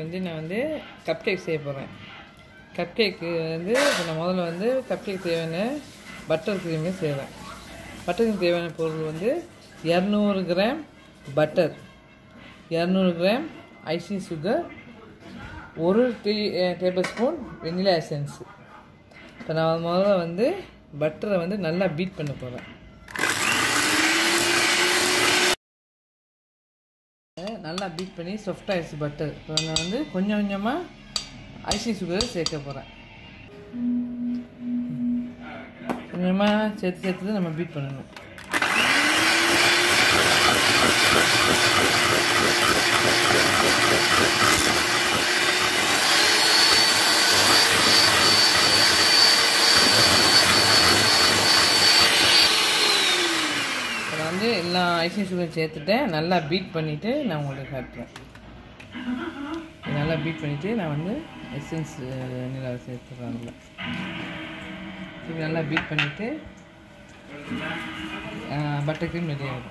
வந்து நான் வந்து கப் கேக் செய்ய போகிறேன் கப் கேக்கு வந்து இப்போ நான் முதல்ல வந்து கப் கேக் தேவையான பட்டர் க்ரீமே செய்வேன் பட்டருக்கு தேவையான பொருள் வந்து இரநூறு கிராம் பட்டர் இரநூறு கிராம் ஐசிங் சுகர் ஒரு tea table spoon vanilla essence இப்போ நான் முதல்ல வந்து பட்டரை வந்து நல்லா பீட் பண்ண போகிறேன் நல்லா பீட் பண்ணி சாஃப்ட் ஆயிடுச்சு பட்டர் இப்போ நான் வந்து கொஞ்சம் கொஞ்சமாக ஐசிங் சுகர் சேர்க்க போகிறேன் கொஞ்சமாக சேர்த்து சேர்த்து நம்ம பீட் பண்ணணும் நான் வந்து எல்லா ஐசிங் சுகர் சேர்த்துட்டேன் நல்லா பீட் பண்ணிவிட்டு நான் உங்களுக்கு காட்டுறேன் நல்லா பீட் பண்ணிவிட்டு நான் வந்து எசன்ஸ் நிலா சேர்த்துறேன் அதில் இது நல்லா பீட் பண்ணிவிட்டு பட்டர் க்ரீம் ரெடி ஆகிடும்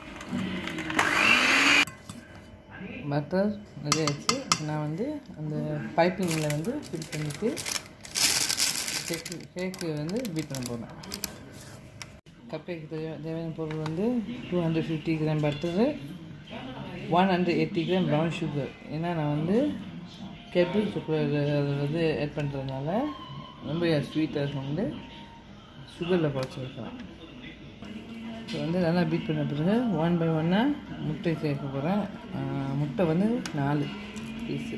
பட்டர் ரெடி ஆயிடுச்சு நான் வந்து அந்த பைப்பிங்கில் வந்து ஃபில் பண்ணிவிட்டு கேக்கு கேக்கு வந்து பீட் பண்ண போகிறேன் கப்பேக்கு தேவை தேவையான பொருள் வந்து two hundred fifty gram butter one hundred eighty gram brown sugar ஏன்னா நான் வந்து கேபிள் சுகர் அதில் வந்து ஆட் பண்ணுறதுனால ரொம்ப ஸ்வீட்டாக வந்து சுகரில் குறைச்சி வைக்கலாம் இப்போ வந்து நல்லா பீட் பண்ண பிறகு ஒன் பை ஒன்னாக முட்டை சேர்க்க போகிறேன் முட்டை வந்து நாலு பீஸு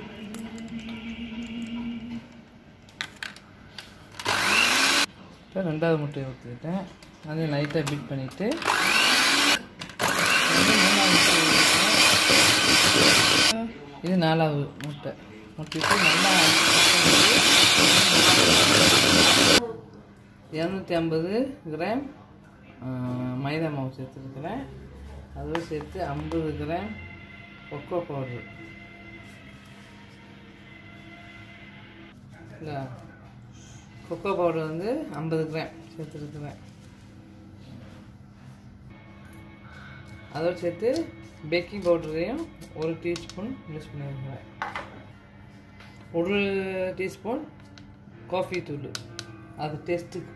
இப்போ ரெண்டாவது முட்டையை ஊற்றிக்கிட்டேன் அதையும் லைட்டாக பீட் பண்ணிவிட்டு இது நாலாவது முட்டை முட்டிட்டு நல்லா இரநூத்தி ஐம்பது கிராம் மைதா மாவு சேர்த்துருக்குறேன் அதோடு சேர்த்து ஐம்பது கிராம் கொக்கோ பவுட்ரு இல்லை கொக்கோ பவுடர் வந்து ஐம்பது கிராம் சேர்த்துருக்குறேன் அதோடு சேர்த்து பேக்கிங் பவுடரையும் ஒரு டீஸ்பூன் யூஸ் பண்ணியிருக்கிறேன் ஒரு டீஸ்பூன் காஃபி தூள் அது டேஸ்ட்டுக்கு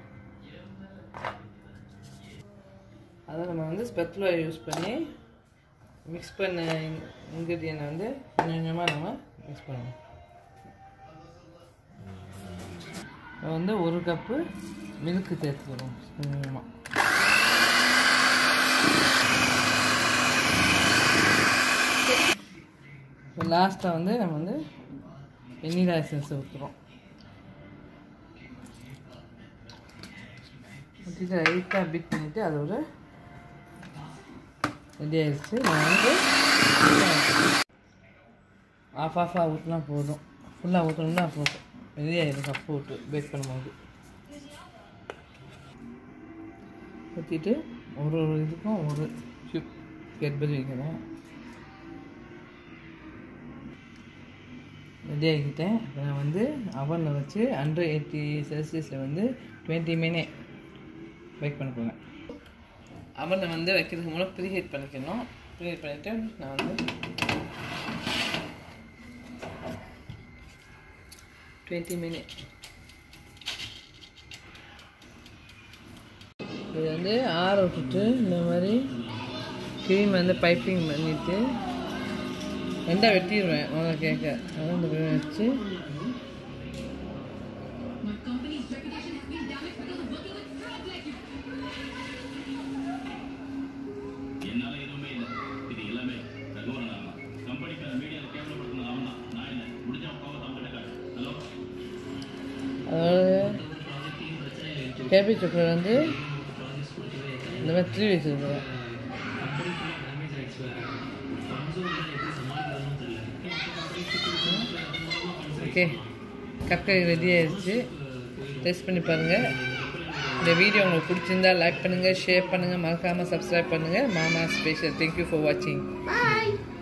அதை நம்ம வந்து ஸ்பெத்துலா யூஸ் பண்ணி மிக்ஸ் பண்ண இன்க்ரீடியனை வந்து கொஞ்சம் கொஞ்சமாக நம்ம மிக்ஸ் பண்ணுவோம் வந்து ஒரு கப்பு மில்க்கு சேர்த்துக்கிறோம் கொஞ்சமாக இப்போ லாஸ்ட்டாக வந்து நம்ம வந்து வெண்ணிலா எசன்ஸ் ஊற்றுறோம் ஊற்றிட்டு லைட்டாக பீட் பண்ணிவிட்டு அதோட ரெடி ஆயிடுச்சு நான் வந்து ஆஃப் ஆஃபாக ஊற்றினா போதும் ஃபுல்லாக ஊற்றணும்னா போதும் ரெடி ஆயிடும் கப்பு விட்டு பேக் பண்ணும்போது ஊற்றிட்டு ஒரு ஒரு இதுக்கும் ஒரு ஷிப் கெட்பரி வைக்கிறேன் ரெடி ஆகிக்கிட்டேன் இப்போ நான் வந்து அவனில் வச்சு ஹண்ட்ரட் எயிட்டி செல்சியஸில் வந்து டுவெண்ட்டி மினிட் பேக் பண்ண போகிறேன் அவனில் வந்து வைக்கிறதுக்கு மூலம் ப்ரீ ஹீட் பண்ணிக்கணும் ப்ரீ ஹீட் பண்ணிவிட்டு நான் வந்து டுவெண்ட்டி மினிட் இது வந்து ஆற விட்டுட்டு இந்த மாதிரி க்ரீம் வந்து பைப்பிங் பண்ணிவிட்டு ரெண்டாக வெட்டிடுவேன் முதல்ல கேட்க அதான் இந்த க்ரீம் வச்சு என்னால எதுவுமே இல்லை இது எல்லாமே ரகுவரன் தான் கம்பெனிக்கார மீடியாவில் கேவலப்படுத்தினது அவன் தான் நான் இல்லை முடிஞ்ச கோவத்தை அவங்ககிட்ட காட்டு ஹலோ அதாவது கேபேஜ் சாக்லேட் வந்து இந்த மாதிரி த்ரீ வச்சுருக்கேன் ஓகே கக்கை ரெடி ஆயிடுச்சு டேஸ்ட் பண்ணி பாருங்கள் இந்த வீடியோ உங்களுக்கு பிடிச்சிருந்தா லைக் பண்ணுங்கள் ஷேர் பண்ணுங்கள் மறக்காமல் சப்ஸ்கிரைப் பண்ணுங்கள் மாமா ஸ்பெஷல் தேங்க்யூ ஃபார் வாட்சிங் Bye.